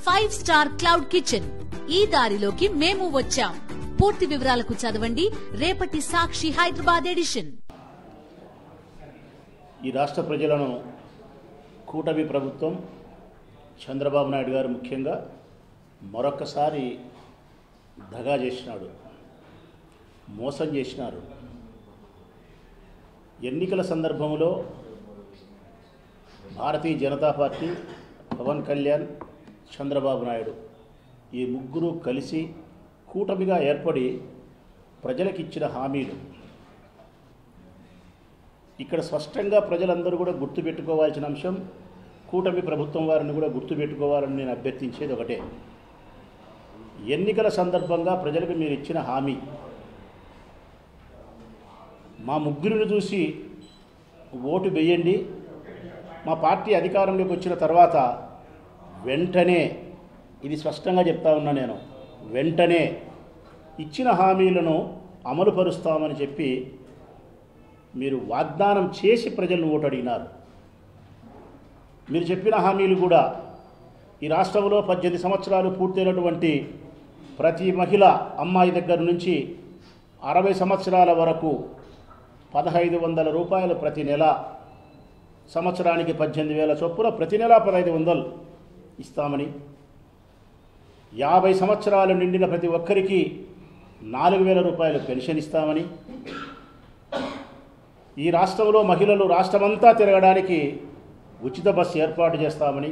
five star cloud kitchen ఈ దారిలోకి మేము వచ్చాం పూర్తి వివరాలకు చదవండి రేపటి సాక్షి హైదరాబాద్ ఎడిషన్ ఈ రాష్ట్ర ప్రజలను కూటమి ప్రభుత్వం చంద్రబాబు నాయుడు గారు ముఖ్యంగా మరొక్కసారి దగా చేసినాడు మోసం చేసినారు ఎన్నికల సందర్భంలో భారతీయ జనతా పార్టీ పవన్ కళ్యాణ్ చంద్రబాబు నాయుడు ఈ ముగ్గురు కలిసి కూటమిగా ఏర్పడి ప్రజలకిచ్చిన హామీలు ఇక్కడ స్పష్టంగా ప్రజలందరూ కూడా గుర్తుపెట్టుకోవాల్సిన అంశం కూటమి ప్రభుత్వం వారిని కూడా గుర్తుపెట్టుకోవాలని నేను అభ్యర్థించేది ఒకటే ఎన్నికల సందర్భంగా ప్రజలకు మీరు ఇచ్చిన హామీ మా ముగ్గురిని చూసి ఓటు వేయండి మా పార్టీ అధికారంలోకి వచ్చిన తర్వాత వెంటనే ఇది స్పష్టంగా చెప్తా ఉన్నా నేను వెంటనే ఇచ్చిన హామీలను అమలు పరుస్తామని చెప్పి మీరు వాగ్దానం చేసి ప్రజలను ఓటు అడిగినారు మీరు చెప్పిన హామీలు కూడా ఈ రాష్ట్రంలో పద్దెనిమిది సంవత్సరాలు పూర్తయినటువంటి ప్రతి మహిళ అమ్మాయి దగ్గర నుంచి అరవై సంవత్సరాల వరకు పదహైదు వందల రూపాయలు ప్రతి నెల సంవత్సరానికి పద్దెనిమిది వేల చొప్పున ప్రతి నెల పదహైదు వందలు ఇస్తామని యాభై సంవత్సరాలు నిండిన ప్రతి ఒక్కరికి నాలుగు వేల రూపాయలు పెన్షన్ ఇస్తామని ఈ రాష్ట్రంలో మహిళలు రాష్ట్రమంతా తిరగడానికి ఉచిత బస్సు ఏర్పాటు చేస్తామని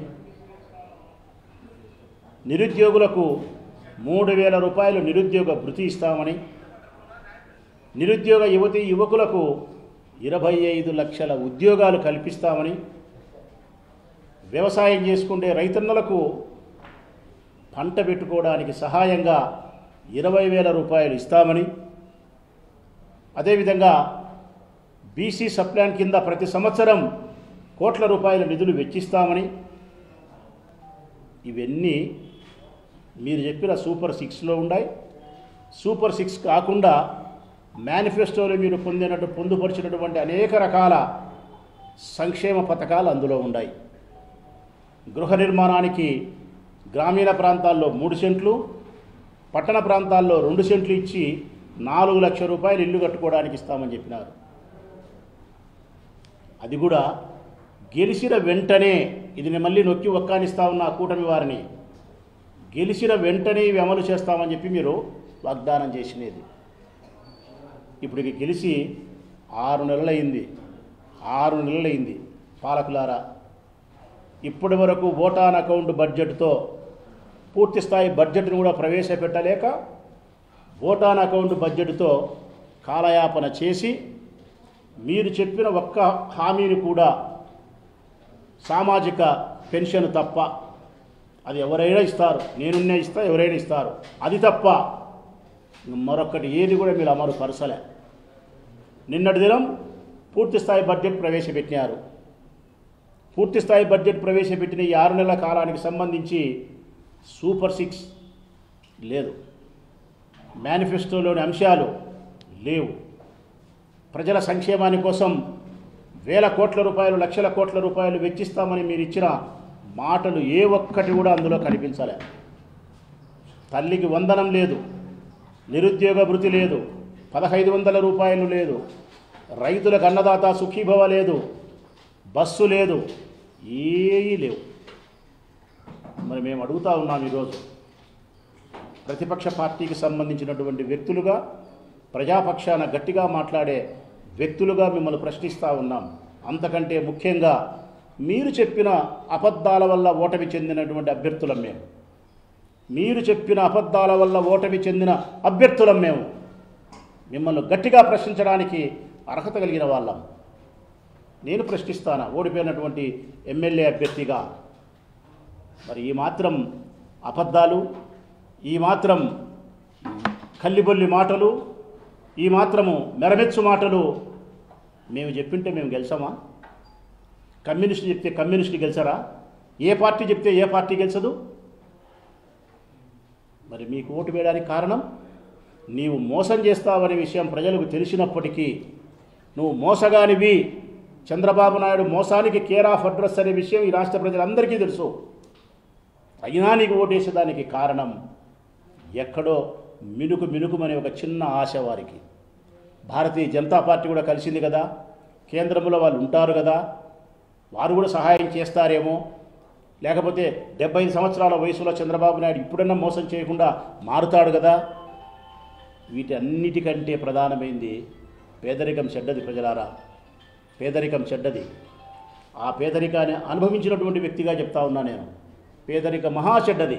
నిరుద్యోగులకు మూడు వేల రూపాయలు నిరుద్యోగ భృతి ఇస్తామని నిరుద్యోగ యువతి యువకులకు ఇరవై ఐదు లక్షల ఉద్యోగాలు కల్పిస్తామని వ్యవసాయం చేసుకుంటే రైతన్నలకు పంట పెట్టుకోవడానికి సహాయంగా ఇరవై వేల రూపాయలు ఇస్తామని అదేవిధంగా బీసీ సప్లాన్ కింద ప్రతి సంవత్సరం కోట్ల రూపాయల నిధులు వెచ్చిస్తామని ఇవన్నీ మీరు చెప్పిన సూపర్ సిక్స్లో ఉన్నాయి సూపర్ సిక్స్ కాకుండా మేనిఫెస్టోలో మీరు పొందినట్టు పొందుపరిచినటువంటి అనేక రకాల సంక్షేమ పథకాలు అందులో ఉన్నాయి గృహ నిర్మాణానికి గ్రామీణ ప్రాంతాల్లో మూడు సెంట్లు పట్టణ ప్రాంతాల్లో రెండు సెంట్లు ఇచ్చి నాలుగు లక్షల రూపాయలు ఇల్లు కట్టుకోవడానికి ఇస్తామని చెప్పినారు అది కూడా గెలిచిన వెంటనే ఇది నేను మళ్ళీ నొక్కి ఒక్కానిస్తా ఉన్న ఆ కూటమి వారిని గెలిచిన వెంటనే ఇవి అమలు చేస్తామని చెప్పి మీరు వాగ్దానం చేసినది ఇప్పుడు ఇక గెలిచి ఆరు నెలలైంది ఆరు నెలలైంది పాలకులారా ఇప్పటి వరకు ఓటాన్ అకౌంట్ బడ్జెట్తో పూర్తి స్థాయి బడ్జెట్ను కూడా ప్రవేశపెట్టలేక ఓటాన్ అకౌంట్ బడ్జెట్తో కాలయాపన చేసి మీరు చెప్పిన ఒక్క హామీని కూడా సామాజిక పెన్షన్ తప్ప అది ఎవరైనా ఇస్తారు నేనున్నే ఇస్తా ఎవరైనా ఇస్తారు అది తప్ప మరొకటి ఏది కూడా మీరు అమలు పరచలే నిన్నటి దినం పూర్తి స్థాయి బడ్జెట్ ప్రవేశపెట్టినారు పూర్తి స్థాయి బడ్జెట్ ప్రవేశపెట్టిన ఈ ఆరు నెలల కాలానికి సంబంధించి సూపర్ సిక్స్ లేదు మేనిఫెస్టోలోని అంశాలు లేవు ప్రజల సంక్షేమాని కోసం వేల కోట్ల రూపాయలు లక్షల కోట్ల రూపాయలు వెచ్చిస్తామని మీరు ఇచ్చిన మాటలు ఏ ఒక్కటి కూడా అందులో కనిపించలే తల్లికి వందనం లేదు నిరుద్యోగ భృతి లేదు పదహైదు వందల రూపాయలు లేదు రైతులకు అన్నదాత సుఖీభవ లేదు బస్సు లేదు ఏమీ లేవు మరి మేము అడుగుతా ఉన్నాం ఈరోజు ప్రతిపక్ష పార్టీకి సంబంధించినటువంటి వ్యక్తులుగా ప్రజాపక్షాన గట్టిగా మాట్లాడే వ్యక్తులుగా మిమ్మల్ని ప్రశ్నిస్తూ ఉన్నాం అంతకంటే ముఖ్యంగా మీరు చెప్పిన అబద్ధాల వల్ల ఓటమి చెందినటువంటి అభ్యర్థులం మేము మీరు చెప్పిన అబద్ధాల వల్ల ఓటమి చెందిన అభ్యర్థులం మేము మిమ్మల్ని గట్టిగా ప్రశ్నించడానికి అర్హత కలిగిన వాళ్ళం నేను ప్రశ్నిస్తాను ఓడిపోయినటువంటి ఎమ్మెల్యే అభ్యర్థిగా మరి ఈ మాత్రం అబద్ధాలు ఈ మాత్రం కల్లిబొల్లి మాటలు ఈ మాత్రము మెరమెచ్చు మాటలు మేము చెప్పింటే మేము గెలిచామా కమ్యూనిస్ట్ చెప్తే కమ్యూనిస్ట్ గెలిచారా ఏ పార్టీ చెప్తే ఏ పార్టీ గెలిచదు మరి మీకు ఓటు వేయడానికి కారణం నీవు మోసం చేస్తావనే విషయం ప్రజలకు తెలిసినప్పటికీ నువ్వు మోసగానివి చంద్రబాబు నాయుడు మోసానికి కేర్ ఆఫ్ అడ్రస్ అనే విషయం ఈ రాష్ట్ర ప్రజలందరికీ తెలుసు అయినా నీకు ఓటేసేదానికి కారణం ఎక్కడో మినుకు మినుకుమనే ఒక చిన్న ఆశ వారికి భారతీయ జనతా పార్టీ కూడా కలిసింది కదా కేంద్రంలో వాళ్ళు ఉంటారు కదా వారు కూడా సహాయం చేస్తారేమో లేకపోతే డెబ్బై సంవత్సరాల వయసులో చంద్రబాబు నాయుడు ఇప్పుడన్నా మోసం చేయకుండా మారుతాడు కదా వీటన్నిటికంటే ప్రధానమైంది పేదరికం చెడ్డది ప్రజలారా పేదరికం చెడ్డది ఆ పేదరికాన్ని అనుభవించినటువంటి వ్యక్తిగా చెప్తా ఉన్నా నేను పేదరిక మహా చెడ్డది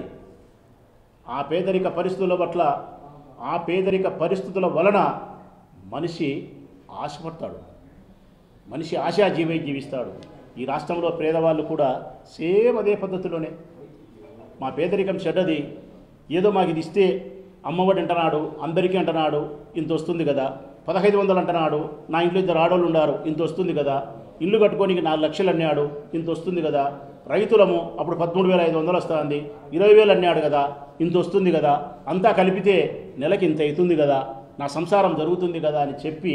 ఆ పేదరిక పరిస్థితుల పట్ల ఆ పేదరిక పరిస్థితుల వలన మనిషి ఆశపడతాడు మనిషి ఆశాజీవై జీవిస్తాడు ఈ రాష్ట్రంలో పేదవాళ్ళు కూడా సేమ్ అదే పద్ధతిలోనే మా పేదరికం చెడ్డది ఏదో మాకు ఇది ఇస్తే అమ్మఒడి అంటున్నాడు అందరికీ అంటున్నాడు ఇంత వస్తుంది కదా పదహైదు వందలు అంటున్నాడు నా ఇంట్లో ఇద్దరు ఆడోళ్ళు ఉన్నారు ఇంత వస్తుంది కదా ఇల్లు కట్టుకోనికి నాలుగు లక్షలు అన్నాడు ఇంత వస్తుంది కదా రైతులము అప్పుడు పదమూడు వేల ఐదు వందలు వస్తుంది ఇరవై వేలు అన్నాడు కదా ఇంత వస్తుంది కదా అంతా కలిపితే నెలకి ఇంత అవుతుంది కదా నా సంసారం జరుగుతుంది కదా అని చెప్పి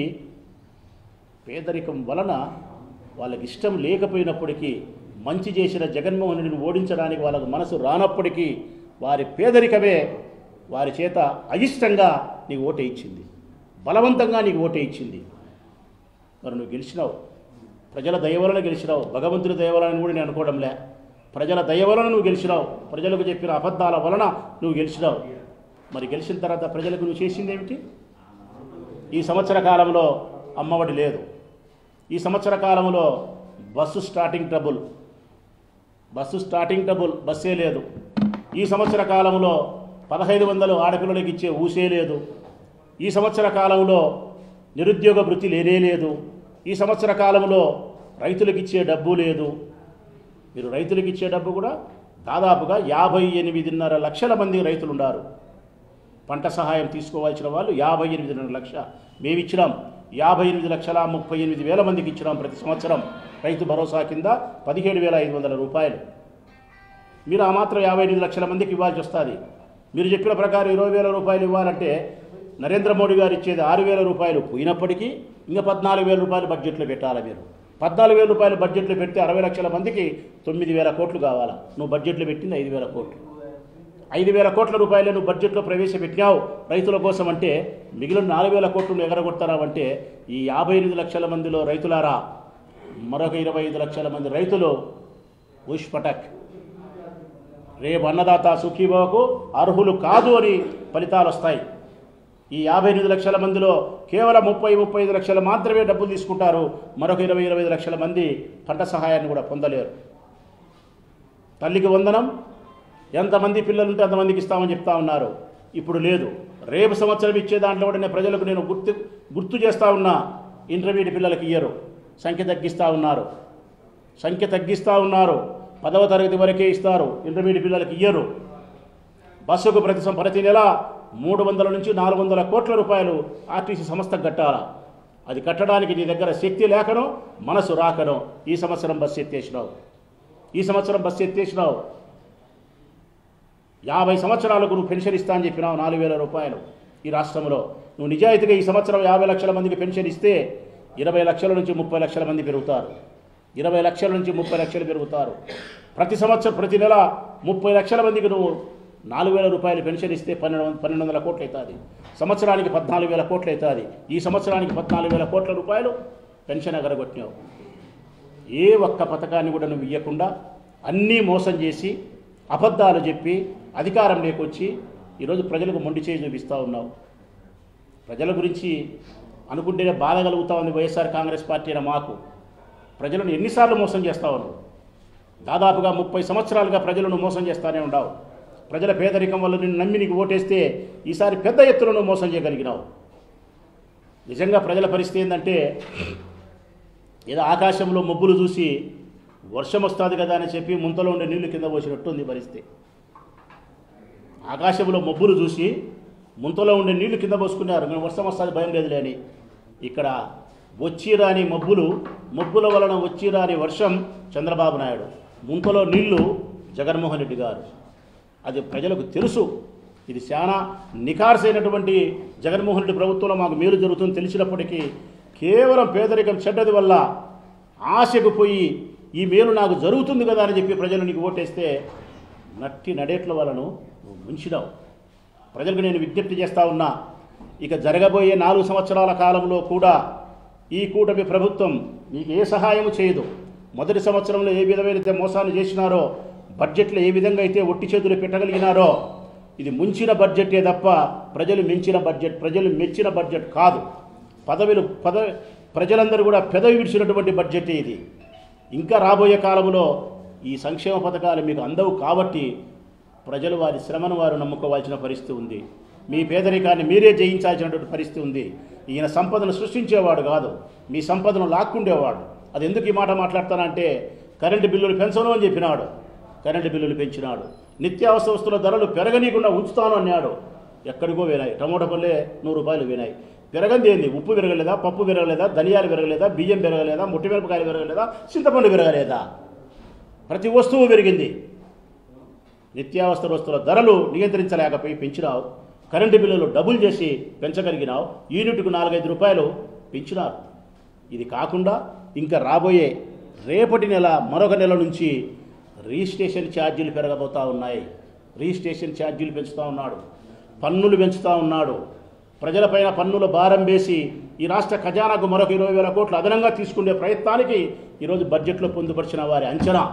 పేదరికం వలన వాళ్ళకి ఇష్టం లేకపోయినప్పటికీ మంచి చేసిన జగన్మోహన్ రెడ్డిని ఓడించడానికి వాళ్ళకు మనసు రానప్పటికీ వారి పేదరికమే వారి చేత అయిష్టంగా నీకు ఓటే ఇచ్చింది బలవంతంగా నీకు ఓటే ఇచ్చింది మరి నువ్వు గెలిచినావు ప్రజల దయ వలన గెలిచినావు భగవంతుడి దయ వలన కూడా నేను అనుకోవడంలే ప్రజల దయ వలన నువ్వు గెలిచినావు ప్రజలకు చెప్పిన అబద్ధాల వలన నువ్వు గెలిచినావు మరి గెలిచిన తర్వాత ప్రజలకు నువ్వు చేసింది ఏమిటి ఈ సంవత్సర కాలంలో అమ్మఒడి లేదు ఈ సంవత్సర కాలంలో bus starting trouble bus starting trouble బస్సే లేదు ఈ సంవత్సర కాలంలో పదహైదు వందలు ఆడపిల్లలకి ఇచ్చే ఊసే లేదు ఈ సంవత్సర కాలంలో నిరుద్యోగ వృత్తి లేనే లేదు ఈ సంవత్సర కాలంలో రైతులకు ఇచ్చే డబ్బు లేదు మీరు రైతులకు ఇచ్చే డబ్బు కూడా దాదాపుగా యాభై ఎనిమిదిన్నర లక్షల మంది రైతులు ఉన్నారు పంట సహాయం తీసుకోవాల్సిన వాళ్ళు యాభై ఎనిమిదిన్నర లక్ష మేము ఇచ్చినాం యాభై ఎనిమిది లక్షల ముప్పై ఎనిమిది వేల మందికి ఇచ్చినాం ప్రతి సంవత్సరం రైతు భరోసా కింద పదిహేడు వేల ఐదు వందల రూపాయలు మీరు ఆ మాత్రం యాభై ఎనిమిది లక్షల మందికి ఇవ్వాల్సి వస్తుంది మీరు చెప్పిన ప్రకారం ఇరవై వేల రూపాయలు ఇవ్వాలంటే నరేంద్ర మోడీ గారు ఇచ్చేది ఆరు వేల రూపాయలు పోయినప్పటికీ ఇంకా పద్నాలుగు వేల రూపాయలు బడ్జెట్లో పెట్టాలి మీరు పద్నాలుగు వేల రూపాయలు బడ్జెట్లో పెడితే అరవై లక్షల మందికి తొమ్మిది వేల కోట్లు కావాలా నువ్వు బడ్జెట్లో పెట్టింది ఐదు వేల కోట్లు ఐదు వేల కోట్ల రూపాయలు నువ్వు బడ్జెట్లో ప్రవేశపెట్టినావు రైతుల కోసం అంటే మిగిలిన నాలుగు వేల కోట్లు నువ్వు ఎగరగొడతారావంటే ఈ యాభై ఎనిమిది లక్షల మందిలో రైతులారా మరొక ఇరవై ఐదు లక్షల మంది రైతులు ఉష్ పటక్ రేపు అన్నదాత సుఖీబాబుకు అర్హులు కాదు అని ఫలితాలు వస్తాయి ఈ యాభై ఎనిమిది లక్షల మందిలో కేవలం ముప్పై ముప్పై ఐదు లక్షలు మాత్రమే డబ్బులు తీసుకుంటారు మరొక ఇరవై ఇరవై ఐదు లక్షల మంది పంట సహాయాన్ని కూడా పొందలేరు తల్లికి వందనం ఎంతమంది పిల్లలు ఉంటే అంతమందికి ఇస్తామని చెప్తా ఉన్నారు ఇప్పుడు లేదు రేపు సంవత్సరం ఇచ్చే దాంట్లో కూడా నేను ప్రజలకు నేను గుర్తు గుర్తు చేస్తా ఉన్నా ఇంటర్మీడియట్ పిల్లలకి ఇయ్యరు సంఖ్య తగ్గిస్తూ ఉన్నారు సంఖ్య తగ్గిస్తూ ఉన్నారు పదవ తరగతి వరకే ఇస్తారు ఇంటర్మీడియట్ పిల్లలకి ఇయ్యరు బస్సుకు ప్రతి సం- ప్రతి నెల మూడు వందల నుంచి నాలుగు వందల కోట్ల రూపాయలు ఆర్టీసీ సంస్థకు కట్టాలా అది కట్టడానికి నీ దగ్గర శక్తి లేకనో మనసు రాకనో ఈ సంవత్సరం బస్సు ఎత్తేసినావు ఈ సంవత్సరం బస్సు ఎత్తేసినావు యాభై సంవత్సరాలకు నువ్వు పెన్షన్ ఇస్తా అని చెప్పినావు నాలుగు వేల రూపాయలు ఈ రాష్ట్రంలో నువ్వు నిజాయితీగా ఈ సంవత్సరం యాభై లక్షల మందికి పెన్షన్ ఇస్తే ఇరవై లక్షల నుంచి ముప్పై లక్షల మంది పెరుగుతారు ఇరవై లక్షల నుంచి ముప్పై లక్షలు పెరుగుతారు ప్రతి సంవత్సరం ప్రతి నెల ముప్పై లక్షల మందికి నువ్వు నాలుగు వేల రూపాయలు పెన్షన్ ఇస్తే పన్నెండు వంద- పన్నెండు వందల కోట్లు అవుతుంది సంవత్సరానికి పద్నాలుగు వేల కోట్లు అవుతుంది ఈ సంవత్సరానికి పద్నాలుగు వేల కోట్ల రూపాయలు పెన్షన్ ఎగరగొట్టినావు ఏ ఒక్క పథకాన్ని కూడా నువ్వు ఇవ్వకుండా అన్నీ మోసం చేసి అబద్ధాలు చెప్పి అధికారం లేకొచ్చి ఈరోజు ప్రజలకు మొండి చేయి చూపిస్తూ ఉన్నావు ప్రజల గురించి అనుకుంటేనే బాధ కలుగుతా ఉంది వైఎస్ఆర్ కాంగ్రెస్ పార్టీ అయిన మాకు ప్రజలను ఎన్నిసార్లు మోసం చేస్తా ఉన్నావు దాదాపుగా ముప్పై సంవత్సరాలుగా ప్రజలను మోసం చేస్తానే ఉన్నావు ప్రజల పేదరికం వల్ల నిన్ను నమ్మి నీకు ఓటేస్తే ఈసారి పెద్ద ఎత్తున నువ్వు మోసం చేయగలిగినావు నిజంగా ప్రజల పరిస్థితి ఏంటంటే ఏదో ఆకాశంలో మబ్బులు చూసి వర్షం వస్తుంది కదా అని చెప్పి ముంతలో ఉండే నీళ్లు కింద పోసినట్టుంది పరిస్థితి ఆకాశంలో మబ్బులు చూసి ముంతలో ఉండే నీళ్లు కింద పోసుకున్నారు "మేము వర్షం వస్తుంది భయం లేదులే అని ఇక్కడ వచ్చి రాని మబ్బులు మబ్బుల వలన వచ్చి రాని వర్షం చంద్రబాబు నాయుడు ముంతలో నీళ్లు జగన్మోహన్ రెడ్డి గారు అది ప్రజలకు తెలుసు ఇది చాలా నికార్సైనటువంటి జగన్మోహన్ రెడ్డి ప్రభుత్వంలో మాకు మేలు జరుగుతుంది తెలిసినప్పటికీ కేవలం పేదరికం చెడ్డది వల్ల ఆశకు పోయి ఈ మేలు నాకు జరుగుతుంది కదా అని చెప్పి ప్రజలు నీకు ఓటేస్తే నట్టి నడేట్ల వలను నువ్వు ముంచినావు ప్రజలకు నేను విజ్ఞప్తి చేస్తా ఉన్నా ఇక జరగబోయే నాలుగు సంవత్సరాల కాలంలో కూడా ఈ కూటమి ప్రభుత్వం నీకు ఏ సహాయం చేయదు మొదటి సంవత్సరంలో ఏ విధమైన మోసాన్ని చేసినారో బడ్జెట్లో ఏ విధంగా అయితే ఒట్టి చేతులు పెట్టగలిగినారో ఇది ముంచిన బడ్జెటే తప్ప ప్రజలు మెచ్చిన బడ్జెట్ ప్రజలు మెచ్చిన బడ్జెట్ కాదు పదవులు పద ప్రజలందరూ కూడా పెదవి విడిచినటువంటి బడ్జెట్ ఇది ఇంకా రాబోయే కాలంలో ఈ సంక్షేమ పథకాలు మీకు అందవు కాబట్టి ప్రజలు వారి శ్రమను వారు నమ్ముకోవాల్సిన పరిస్థితి ఉంది మీ పేదరికాన్ని మీరే జయించాల్సినటువంటి పరిస్థితి ఉంది ఈయన సంపదను సృష్టించేవాడు కాదు మీ సంపదను లాక్కుండేవాడు అది ఎందుకు ఈ మాట మాట్లాడతానంటే కరెంటు బిల్లులు పెంచను అని చెప్పినాడు కరెంటు బిల్లులు పెంచినాడు నిత్యావసర వస్తువుల ధరలు పెరగనీయకుండా ఉంచుతాను అన్నాడు ఎక్కడికో వినాయి టమోటా పల్లె నూరు రూపాయలు వినాయి పెరగంది ఏంది ఉప్పు విరగలేదా పప్పు విరగలేదా ధనియాలు విరగలేదా బియ్యం విరగలేదా ముట్టిమిరపకాయలు విరగలేదా చింతపండు విరగలేదా ప్రతి వస్తువు పెరిగింది నిత్యావసర వస్తువుల ధరలు నియంత్రించలేకపోయి పెంచినావు కరెంటు బిల్లులు డబుల్ చేసి పెంచగలిగినావు యూనిట్కు నాలుగైదు రూపాయలు పెంచినారు ఇది కాకుండా ఇంకా రాబోయే రేపటి నెల మరొక నెల నుంచి రిజిస్ట్రేషన్ ఛార్జీలు పెరగబోతా ఉన్నాయి రిజిస్ట్రేషన్ ఛార్జీలు పెంచుతూ ఉన్నాడు పన్నులు పెంచుతూ ఉన్నాడు ప్రజలపైన పన్నుల భారం వేసి ఈ రాష్ట్ర ఖజానాకు మరొక ఇరవై వేల కోట్లు అదనంగా తీసుకునే ప్రయత్నానికి ఈరోజు బడ్జెట్లో పొందుపరిచిన వారి అంచనా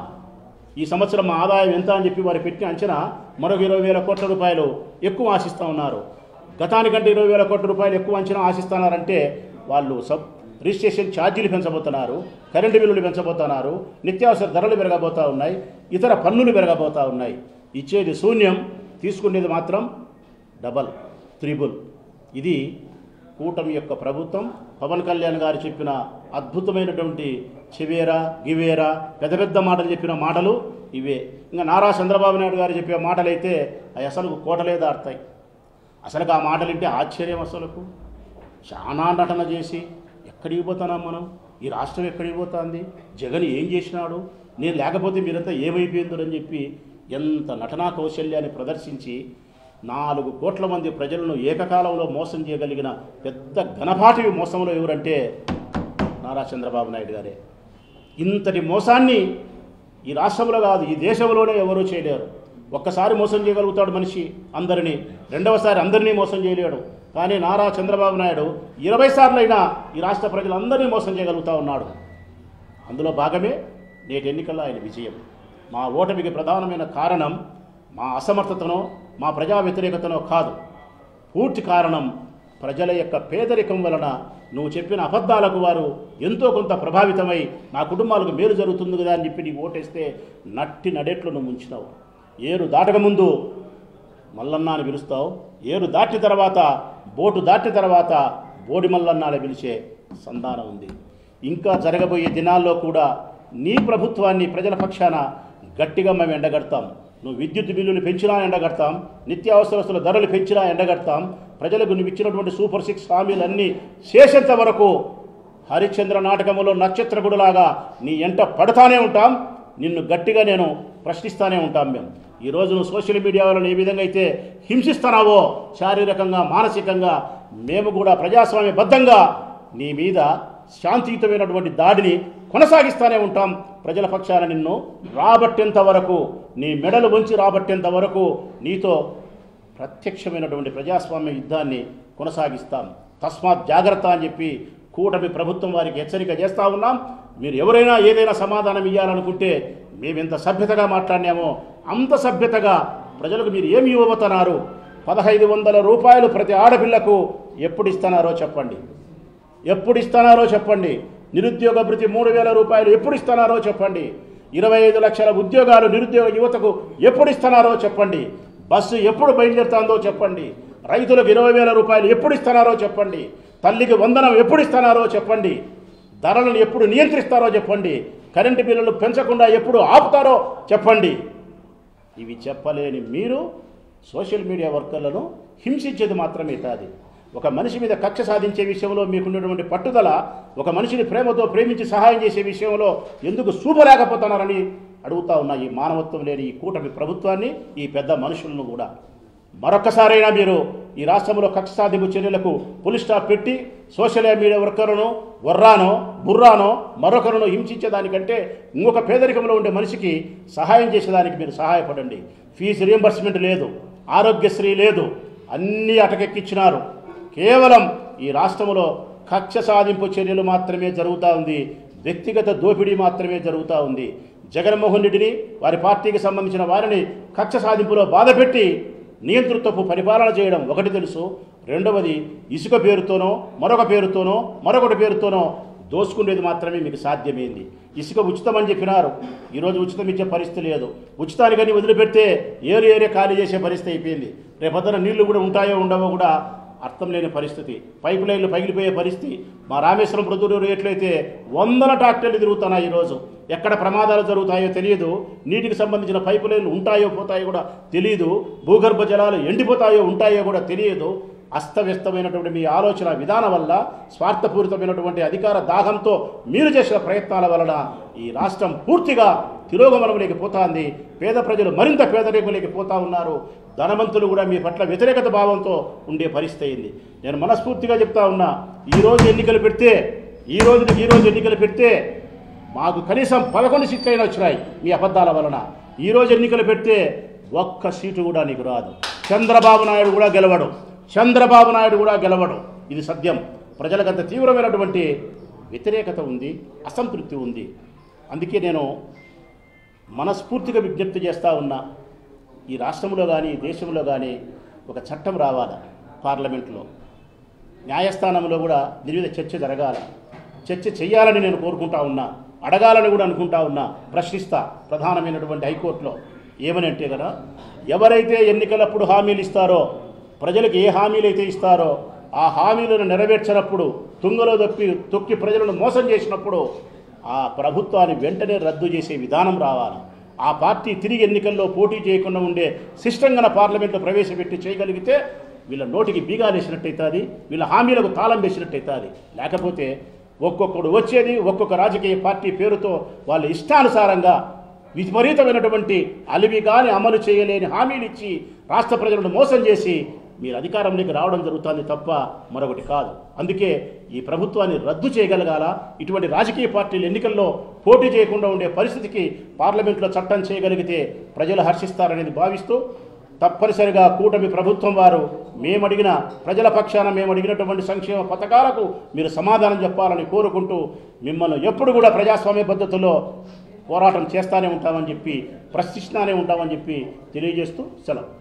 ఈ సంవత్సరం మా ఆదాయం ఎంత అని చెప్పి వారు పెట్టిన అంచనా మరొక ఇరవై వేల కోట్ల రూపాయలు ఎక్కువ ఆశిస్తూ ఉన్నారు గతానికంటే ఇరవై వేల కోట్ల రూపాయలు ఎక్కువ అంచనా ఆశిస్తున్నారంటే వాళ్ళు సబ్ రిజిస్ట్రేషన్ ఛార్జీలు పెంచబోతున్నారు కరెంటు బిల్లులు పెంచబోతున్నారు నిత్యావసర ధరలు పెరగబోతూ ఉన్నాయి ఇతర పన్నులు పెరగబోతూ ఉన్నాయి ఇచ్చేది శూన్యం తీసుకునేది మాత్రం డబల్ త్రిబుల్ ఇది కూటమి యొక్క ప్రభుత్వం పవన్ కళ్యాణ్ గారు చెప్పిన అద్భుతమైనటువంటి చెవేరా గివేరా పెద్ద పెద్ద మాటలు చెప్పిన మాటలు ఇవే ఇంకా నారా చంద్రబాబు నాయుడు గారు చెప్పే మాటలు అయితే అవి అసలు కోటలే దాడతాయి అసలు ఆ మాటలు వింటే ఆశ్చర్యం అసలుకు చాలా నటన చేసి ఎక్కడికి పోతున్నాం మనం ఈ రాష్ట్రం ఎక్కడికి పోతుంది జగన్ ఏం చేసినాడు నేను లేకపోతే మీరంతా ఏమైపోయిందో అని చెప్పి ఎంత నటనా కౌశల్యాన్ని ప్రదర్శించి నాలుగు కోట్ల మంది ప్రజలను ఏకకాలంలో మోసం చేయగలిగిన పెద్ద ఘనపాటి మోసంలో ఎవరంటే నారా చంద్రబాబు నాయుడు గారే ఇంతటి మోసాన్ని ఈ రాష్ట్రంలో కాదు ఈ దేశంలోనే ఎవరూ చేయలేరు ఒక్కసారి మోసం చేయగలుగుతాడు మనిషి అందరినీ రెండవసారి అందరినీ మోసం చేయలేడు కానీ నారా చంద్రబాబు నాయుడు ఇరవై సార్లైనా ఈ రాష్ట్ర ప్రజలందరినీ మోసం చేయగలుగుతా ఉన్నాడు అందులో భాగమే నేటి ఎన్నికల్లో ఆయన విజయం మా ఓటమికి ప్రధానమైన కారణం మా అసమర్థతనో మా ప్రజా వ్యతిరేకతనో కాదు పూర్తి కారణం ప్రజల యొక్క పేదరికం వలన నువ్వు చెప్పిన అబద్ధాలకు వారు ఎంతో కొంత ప్రభావితమై నా కుటుంబాలకు మేలు జరుగుతుంది కదా అని చెప్పి నీకు ఓటేస్తే నట్టి నడేట్లు నువ్వు ఉంచినావు ఏరు దాటకముందు మల్లన్న అని పిలుస్తావు ఏరు దాటిన తర్వాత బోటు దాటిన తర్వాత బోడి మల్లన్న అని పిలిచే సంధానం ఉంది ఇంకా జరగబోయే దినాల్లో కూడా నీ ప్రభుత్వాన్ని ప్రజల పక్షాన గట్టిగా మేము ఎండగడతాం నువ్వు విద్యుత్ బిల్లులు పెంచినా ఎండగడతాం నిత్యావసర వస్తువుల ధరలు పెంచినా ఎండగడతాం ప్రజలకు నువ్వు ఇచ్చినటువంటి సూపర్ సిక్స్ హామీలన్నీ చేసేంత వరకు హరిశ్చంద్ర నాటకములో నక్షత్రకుడులాగా నీ ఎంట పడతానే ఉంటాం నిన్ను గట్టిగా నేను ప్రశ్నిస్తానే ఉంటాం మేము ఈరోజు నువ్వు సోషల్ మీడియా వలన ఏ విధంగా అయితే హింసిస్తున్నావో శారీరకంగా మానసికంగా మేము కూడా ప్రజాస్వామ్యబద్ధంగా నీ మీద శాంతియుతమైనటువంటి దాడిని కొనసాగిస్తానే ఉంటాం ప్రజల పక్షాన నిన్ను రాబట్టేంత వరకు నీ మెడలు వంచి రాబట్టేంత వరకు నీతో ప్రత్యక్షమైనటువంటి ప్రజాస్వామ్య యుద్ధాన్ని కొనసాగిస్తాం తస్మాత్ జాగ్రత్త అని చెప్పి కూటమి ప్రభుత్వం వారికి హెచ్చరిక చేస్తా ఉన్నాం మీరు ఎవరైనా ఏదైనా సమాధానం ఇవ్వాలనుకుంటే మేము ఎంత సభ్యతగా మాట్లాడినామో అంత సభ్యతగా ప్రజలకు మీరు ఏమి ఇవ్వబోతున్నారు పదహైదు వందల రూపాయలు ప్రతి ఆడపిల్లకు ఎప్పుడు ఇస్తున్నారో చెప్పండి ఎప్పుడు ఇస్తున్నారో చెప్పండి నిరుద్యోగ భృతి మూడు వేల రూపాయలు ఎప్పుడు ఇస్తున్నారో చెప్పండి ఇరవై ఐదు లక్షల ఉద్యోగాలు నిరుద్యోగ యువతకు ఎప్పుడు ఇస్తున్నారో చెప్పండి బస్సు ఎప్పుడు బయలుదేరుతుందో చెప్పండి రైతులకు ఇరవై వేల రూపాయలు ఎప్పుడు ఇస్తున్నారో చెప్పండి తల్లికి వందనం ఎప్పుడు ఇస్తున్నారో చెప్పండి ధరలను ఎప్పుడు నియంత్రిస్తారో చెప్పండి కరెంటు బిల్లులు పెంచకుండా ఎప్పుడు ఆపుతారో చెప్పండి ఇవి చెప్పలేని మీరు సోషల్ మీడియా వర్కర్లను హింసించేది మాత్రమే కాదు ఒక మనిషి మీద కక్ష సాధించే విషయంలో మీకున్నటువంటి పట్టుదల ఒక మనిషిని ప్రేమతో ప్రేమించి సహాయం చేసే విషయంలో ఎందుకు చూపలేకపోతున్నారని అడుగుతా ఉన్నా ఈ మానవత్వం లేని ఈ కూటమి ప్రభుత్వాన్ని ఈ పెద్ద మనుషులను కూడా మరొక్కసారైనా మీరు ఈ రాష్ట్రంలో కక్ష సాధింపు చర్యలకు పులి స్టాప్ పెట్టి సోషల్ మీడియా వర్కర్ను వర్రానో బుర్రానో మరొకరును హింసించేదానికంటే ఇంకొక పేదరికంలో ఉండే మనిషికి సహాయం చేసేదానికి మీరు సహాయపడండి ఫీజు రియంబర్స్మెంట్ లేదు ఆరోగ్యశ్రీ లేదు అన్నీ అటకెక్కించినారు కేవలం ఈ రాష్ట్రంలో కక్ష సాధింపు చర్యలు మాత్రమే జరుగుతూ ఉంది వ్యక్తిగత దోపిడీ మాత్రమే జరుగుతూ ఉంది జగన్మోహన్ రెడ్డిని వారి పార్టీకి సంబంధించిన వారిని కక్ష సాధింపులో బాధపెట్టి నియంతృత్వపు పరిపాలన చేయడం ఒకటి తెలుసు రెండవది ఇసుక పేరుతోనో మరొక పేరుతోనో మరొకటి పేరుతోనో దోసుకునేది మాత్రమే మీకు సాధ్యమైంది ఇసుక ఉచితం అని చెప్పినారు ఈరోజు ఉచితం ఇచ్చే పరిస్థితి లేదు ఉచితానికని వదిలిపెడితే ఏరు ఏరే ఖాళీ చేసే పరిస్థితి అయిపోయింది రేపొద్దున నీళ్లు కూడా ఉంటాయో ఉండవో కూడా అర్థం లేని పరిస్థితి పైప్ లైన్లు పగిలిపోయే పరిస్థితి మా రామేశ్వరం ప్రొద్దుటూరు ఎట్లయితే వందల ట్రాక్టర్లు తిరుగుతున్నాయి ఈరోజు ఎక్కడ ప్రమాదాలు జరుగుతాయో తెలియదు నీటికి సంబంధించిన పైప్ లైన్లు ఉంటాయో పోతాయో కూడా తెలియదు భూగర్భ జలాలు ఎండిపోతాయో ఉంటాయో కూడా తెలియదు అస్తవ్యస్తమైనటువంటి మీ ఆలోచన విధానం వల్ల స్వార్థపూరితమైనటువంటి అధికార దాహంతో మీరు చేసిన ప్రయత్నాల వలన ఈ రాష్ట్రం పూర్తిగా తిరోగమనంలోకి పోతాంది పేద ప్రజలు మరింత పేదరికంలోకి పోతా ఉన్నారు ధనవంతులు కూడా మీ పట్ల వ్యతిరేకత భావంతో ఉండే పరిస్థితి అయింది నేను మనస్ఫూర్తిగా చెప్తా ఉన్నా ఈరోజు ఎన్నికలు పెడితే ఈ రోజు ఈ రోజు ఎన్నికలు పెడితే మాకు కనీసం పదకొండు సీట్లైనా వచ్చినాయి మీ అబద్ధాల వలన ఈ రోజు ఎన్నికలు పెడితే ఒక్క సీటు కూడా నీకు రాదు చంద్రబాబు నాయుడు కూడా గెలవడు చంద్రబాబు నాయుడు కూడా గెలవడు ఇది సత్యం ప్రజలకంత తీవ్రమైనటువంటి వ్యతిరేకత ఉంది అసంతృప్తి ఉంది అందుకే నేను మనస్ఫూర్తిగా విజ్ఞప్తి చేస్తూ ఉన్నా ఈ రాష్ట్రంలో కానీ దేశంలో కానీ ఒక చట్టం రావాలి పార్లమెంట్లో న్యాయస్థానంలో కూడా దీని మీద చర్చ జరగాల చర్చ చేయాలని నేను కోరుకుంటా ఉన్నా అడగాలని కూడా అనుకుంటా ఉన్నా ప్రశ్నిస్తా ప్రధానమైనటువంటి హైకోర్టులో ఏమని అంటే కదా ఎవరైతే ఎన్నికలప్పుడు హామీలు ఇస్తారో ప్రజలకు ఏ హామీలు అయితే ఇస్తారో ఆ హామీలను నెరవేర్చినప్పుడు తుంగలో తొక్కి తొక్కి ప్రజలను మోసం చేసినప్పుడు ఆ ప్రభుత్వాన్ని వెంటనే రద్దు చేసే విధానం రావాలి ఆ పార్టీ తిరిగి ఎన్నికల్లో పోటీ చేయకుండా ఉండే సిస్టంగా పార్లమెంట్లో ప్రవేశపెట్టి చేయగలిగితే వీళ్ళ నోటికి బీగాలు వేసినట్టయితుంది వీళ్ళ హామీలకు తాళం వేసినట్టయితుంది లేకపోతే ఒక్కొక్కడు వచ్చేది ఒక్కొక్క రాజకీయ పార్టీ పేరుతో వాళ్ళ ఇష్టానుసారంగా విపరీతమైనటువంటి అలివి కానీ అమలు చేయలేని హామీలు ఇచ్చి రాష్ట్ర ప్రజలను మోసం చేసి మీరు అధికారంలోకి రావడం జరుగుతుంది తప్ప మరొకటి కాదు అందుకే ఈ ప్రభుత్వాన్ని రద్దు చేయగలగాల ఇటువంటి రాజకీయ పార్టీలు ఎన్నికల్లో పోటీ చేయకుండా ఉండే పరిస్థితికి పార్లమెంట్లో చట్టం చేయగలిగితే ప్రజలు హర్షిస్తారనేది భావిస్తూ తప్పనిసరిగా కూటమి ప్రభుత్వం వారు మేము అడిగిన ప్రజల పక్షాన మేము అడిగినటువంటి సంక్షేమ పథకాలకు మీరు సమాధానం చెప్పాలని కోరుకుంటూ మిమ్మల్ని ఎప్పుడు కూడా ప్రజాస్వామ్య పద్ధతిలో పోరాటం చేస్తానే ఉంటామని చెప్పి ప్రశ్నిస్తానే ఉంటామని చెప్పి తెలియజేస్తూ సెలవు